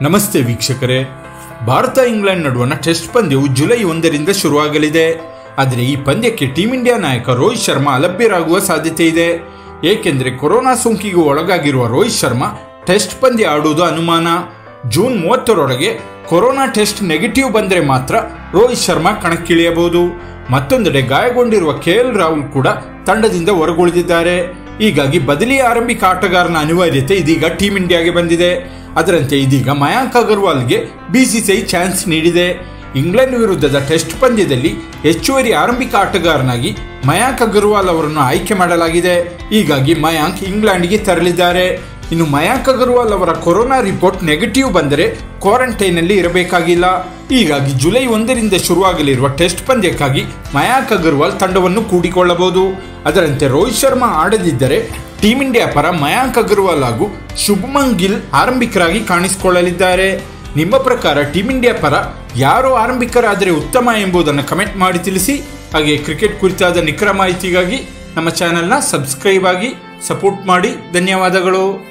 ನಮಸ್ತೆ ವೀಕ್ಷಕರೇ ಭಾರತ ಇಂಗ್ಲೆಂಡ್ ನಡುವಣ ಟೆಸ್ಟ್ ಪಂದ್ಯವು ಜುಲೈ ಒಂದರಿಂದ ಶುರುವಾಗಲಿದೆ ಆದರೆ ಈ ಪಂದ್ಯಕ್ಕೆ ಟೀಂ ಇಂಡಿಯಾ ನಾಯಕ ರೋಹಿತ್ ಶರ್ಮಾ ಅಲಭ್ಯರಾಗುವ ಸಾಧ್ಯತೆ ಇದೆ ಏಕೆಂದರೆ ಕೊರೋನಾ ಸೋಂಕಿಗೆ ಒಳಗಾಗಿರುವ ರೋಹಿತ್ ಶರ್ಮಾ ಟೆಸ್ಟ್ ಪಂದ್ಯ ಆಡುವುದು ಅನುಮಾನ ಜೂನ್ ಮೂವತ್ತರೊಳಗೆ ಕೊರೋನಾ ಟೆಸ್ಟ್ ನೆಗೆಟಿವ್ ಬಂದರೆ ಮಾತ್ರ ರೋಹಿತ್ ಶರ್ಮಾ ಕಣಕ್ಕಿಳಿಯಬಹುದು ಮತ್ತೊಂದೆಡೆ ಗಾಯಗೊಂಡಿರುವ ಕೆಎಲ್ ರಾಹುಲ್ ಕೂಡ ತಂಡದಿಂದ ಹೊರಗುಳಿದಿದ್ದಾರೆ ಹೀಗಾಗಿ ಬದಲಿ ಆರಂಭಿಕ ಆಟಗಾರನ ಅನಿವಾರ್ಯತೆ ಇದೀಗ ಟೀಂ ಇಂಡಿಯಾಗೆ ಬಂದಿದೆ ಅದರಂತೆ ಇದೀಗ ಮಯಾಂಕ್ ಅಗರ್ವಾಲ್ಗೆ ಬಿಸಿಸಿಐ ಚಾನ್ಸ್ ನೀಡಿದೆ ಇಂಗ್ಲೆಂಡ್ ವಿರುದ್ಧದ ಟೆಸ್ಟ್ ಪಂದ್ಯದಲ್ಲಿ ಹೆಚ್ಚುವರಿ ಆರಂಭಿಕ ಆಟಗಾರನಾಗಿ ಮಯಾಂಕ್ ಅಗರ್ವಾಲ್ ಅವರನ್ನು ಆಯ್ಕೆ ಮಾಡಲಾಗಿದೆ ಹೀಗಾಗಿ ಮಯಾಂಕ್ ಇಂಗ್ಲೆಂಡ್ಗೆ ತೆರಳಿದ್ದಾರೆ ಇನ್ನು ಮಯಾಂಕ್ ಅಗರ್ವಾಲ್ ಅವರ ಕೊರೋನಾ ರಿಪೋರ್ಟ್ ನೆಗೆಟಿವ್ ಬಂದರೆ ಕ್ವಾರಂಟೈನಲ್ಲಿ ಇರಬೇಕಾಗಿಲ್ಲ ಹೀಗಾಗಿ ಜುಲೈ ಒಂದರಿಂದ ಶುರುವಾಗಲಿರುವ ಟೆಸ್ಟ್ ಪಂದ್ಯಕ್ಕಾಗಿ ಮಯಾಂಕ್ ಅಗರ್ವಾಲ್ ತಂಡವನ್ನು ಕೂಡಿಕೊಳ್ಳಬಹುದು ಅದರಂತೆ ರೋಹಿತ್ ಶರ್ಮಾ ಆಡದಿದ್ದರೆ ಟೀಂ ಇಂಡಿಯಾ ಪರ ಮಯಾಂಕ್ ಅಗರ್ವಾಲ್ ಹಾಗೂ ಶುಭಮನ್ ಗಿಲ್ ಆರಂಭಿಕರಾಗಿ ಕಾಣಿಸಿಕೊಳ್ಳಲಿದ್ದಾರೆ ನಿಮ್ಮ ಪ್ರಕಾರ ಟೀಂ ಇಂಡಿಯಾ ಪರ ಯಾರು ಆರಂಭಿಕರಾದರೆ ಉತ್ತಮ ಎಂಬುದನ್ನು ಕಮೆಂಟ್ ಮಾಡಿ ತಿಳಿಸಿ ಹಾಗೆ ಕ್ರಿಕೆಟ್ ಕುರಿತಾದ ನಿಖರ ಮಾಹಿತಿಗಾಗಿ ನಮ್ಮ ಚಾನೆಲ್ನ ಸಬ್ಸ್ಕ್ರೈಬ್ ಆಗಿ ಸಪೋರ್ಟ್ ಮಾಡಿ ಧನ್ಯವಾದಗಳು